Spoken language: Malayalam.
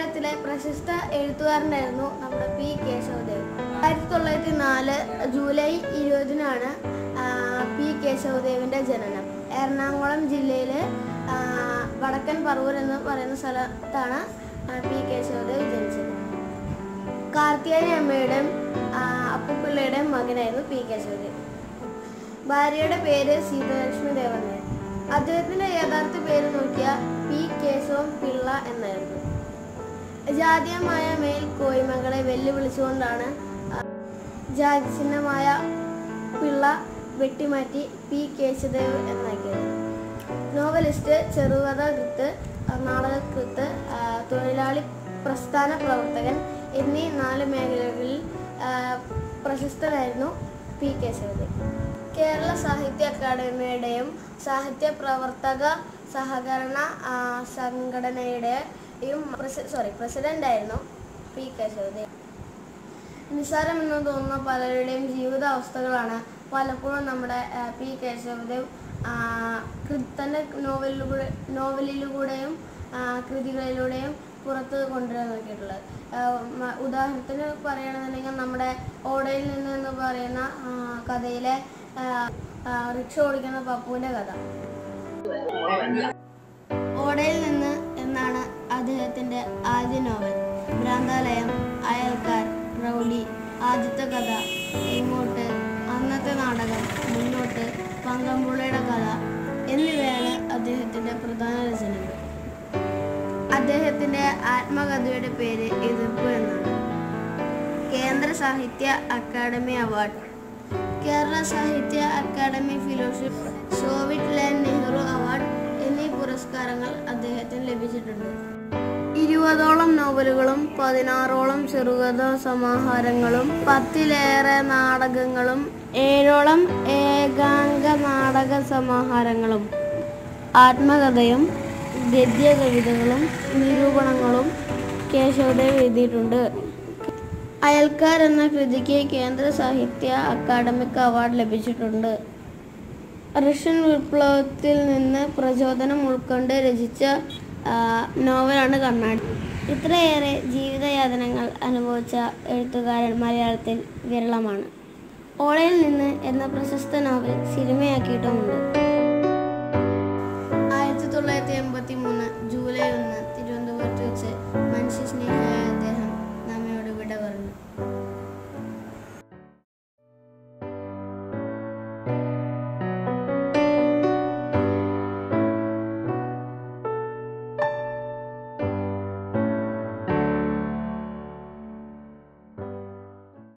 കേരളത്തിലെ പ്രശസ്ത എഴുത്തുകാരനായിരുന്നു നമ്മുടെ പി കേശവദേവ് ആയിരത്തി തൊള്ളായിരത്തി നാല് ജൂലൈ ഇരുപതിനാണ് ആ, പി കേശവദേവിന്റെ ജനനം എറണാകുളം ജില്ലയിലെ ആ, വടക്കൻ പറവൂർ എന്ന് പറയുന്ന സ്ഥലത്താണ് ആ, പി കേശവദേവ് ജനിച്ചത് കാർത്തിയാനി അമ്മയുടെയും ആ, അപ്പുപിള്ളയുടെയും മകനായിരുന്നു പി കേശവദേവ് ഭാര്യയുടെ പേര് സീതാലക്ഷ്മി ദേവനായർ അദ്ദേഹത്തിന്റെ യഥാർത്ഥ പേര് നോക്കിയാൽ പി കേശവം പിള്ള എന്നായിരുന്നു ജാതീയമായ മേൽക്കോയ്മകളെ വെല്ലുവിളിച്ചുകൊണ്ടാണ് ആ, ജാതിചിഹ്നമായ പിള്ള വെട്ടിമാറ്റി പി കേശവദേവ് എന്നാക്കിയത് നോവലിസ്റ്റ് ചെറുകഥാകൃത്ത് നാടകകൃത്ത് ആ, തൊഴിലാളി പ്രസ്ഥാന പ്രവർത്തകൻ എന്നീ നാല് മേഖലകളിൽ ആ, പ്രശസ്തനായിരുന്നു പി കേശവദേവ് കേരള സാഹിത്യ അക്കാദമിയുടെയും സാഹിത്യ പ്രവർത്തക സഹകരണ ആ, സംഘടനയുടെയും സോറി പ്രസിഡന്റായിരുന്നു പി കേശവദേവ് നിസ്സാരമെന്ന് തോന്നുന്ന പലരുടെയും ജീവിതാവസ്ഥകളാണ് പലപ്പോഴും നമ്മുടെ ആ, പി കേശവദേവ് ആ, കൃ- തൻ്റെ നോവലിലൂടെ നോവലിലൂടെയും ആ, കൃതികളിലൂടെയും പുറത്ത് കൊണ്ടുവരാൻ നോക്കിയിട്ടുള്ളത് ആ, മ- ഉദാഹരണത്തിന് പറയുകയാണെന്നുണ്ടെങ്കിൽ നമ്മുടെ ഓടയിൽ നിന്ന് എന്ന് പറയുന്ന ആ, കഥയിലെ ആ, ആ, റിക്ഷ ഓടിക്കുന്ന പപ്പുവിൻ്റെ കഥ ഓടയിൽ നിന്ന് എന്നാണ് അദ്ദേഹത്തിൻ്റെ ആദ്യ നോവൽ ഭ്രാന്താലയം അയൽക്കാർ റൗഡി ആദ്യത്തെ കഥ എങ്ങോട്ട് അന്നത്തെ നാടകം മുന്നോട്ട് പങ്കമ്പുള്ളിയുടെ കഥ എന്നിവയാണ് അദ്ദേഹത്തിൻ്റെ പ്രധാന രചനകൾ അദ്ദേഹത്തിൻ്റെ ആത്മകഥയുടെ പേര് എതിർപ്പ് എന്നാണ് കേന്ദ്ര സാഹിത്യ academy award Kerala Sahitya academy fellowship Soviet land Nehru award എന്നീ പുരസ്കാരങ്ങൾ അദ്ദേഹത്തിന് ലഭിച്ചിട്ടുണ്ട് ഇരുപതോളം നോവലുകളും പതിനാറോളം ചെറുകഥാ സമാഹാരങ്ങളും പത്തിലേറെ നാടകങ്ങളും ഏഴോളം ഏകാംഗ നാടക സമാഹാരങ്ങളും ആത്മകഥയും ഗദ്യ കവിതകളും നിരൂപണങ്ങളും കേശവദേവ് എഴുതിയിട്ടുണ്ട് അയൽക്കാർ എന്ന കൃതിക്ക് കേന്ദ്ര സാഹിത്യ അക്കാദമിക് അവാർഡ് ലഭിച്ചിട്ടുണ്ട് റഷ്യൻ വിപ്ലവത്തിൽ നിന്ന് പ്രചോദനം ഉൾക്കൊണ്ട് രചിച്ച ആ, നോവലാണ് കണ്ണാടി ഇത്രയേറെ ജീവിതയാതനകൾ അനുഭവിച്ച എഴുത്തുകാരൻ മലയാളത്തിൽ വിരളമാണ് ഓളയിൽ നിന്ന് എന്ന പ്രശസ്ത നോവൽ സിനിമയാക്കിയിട്ടുമുണ്ട്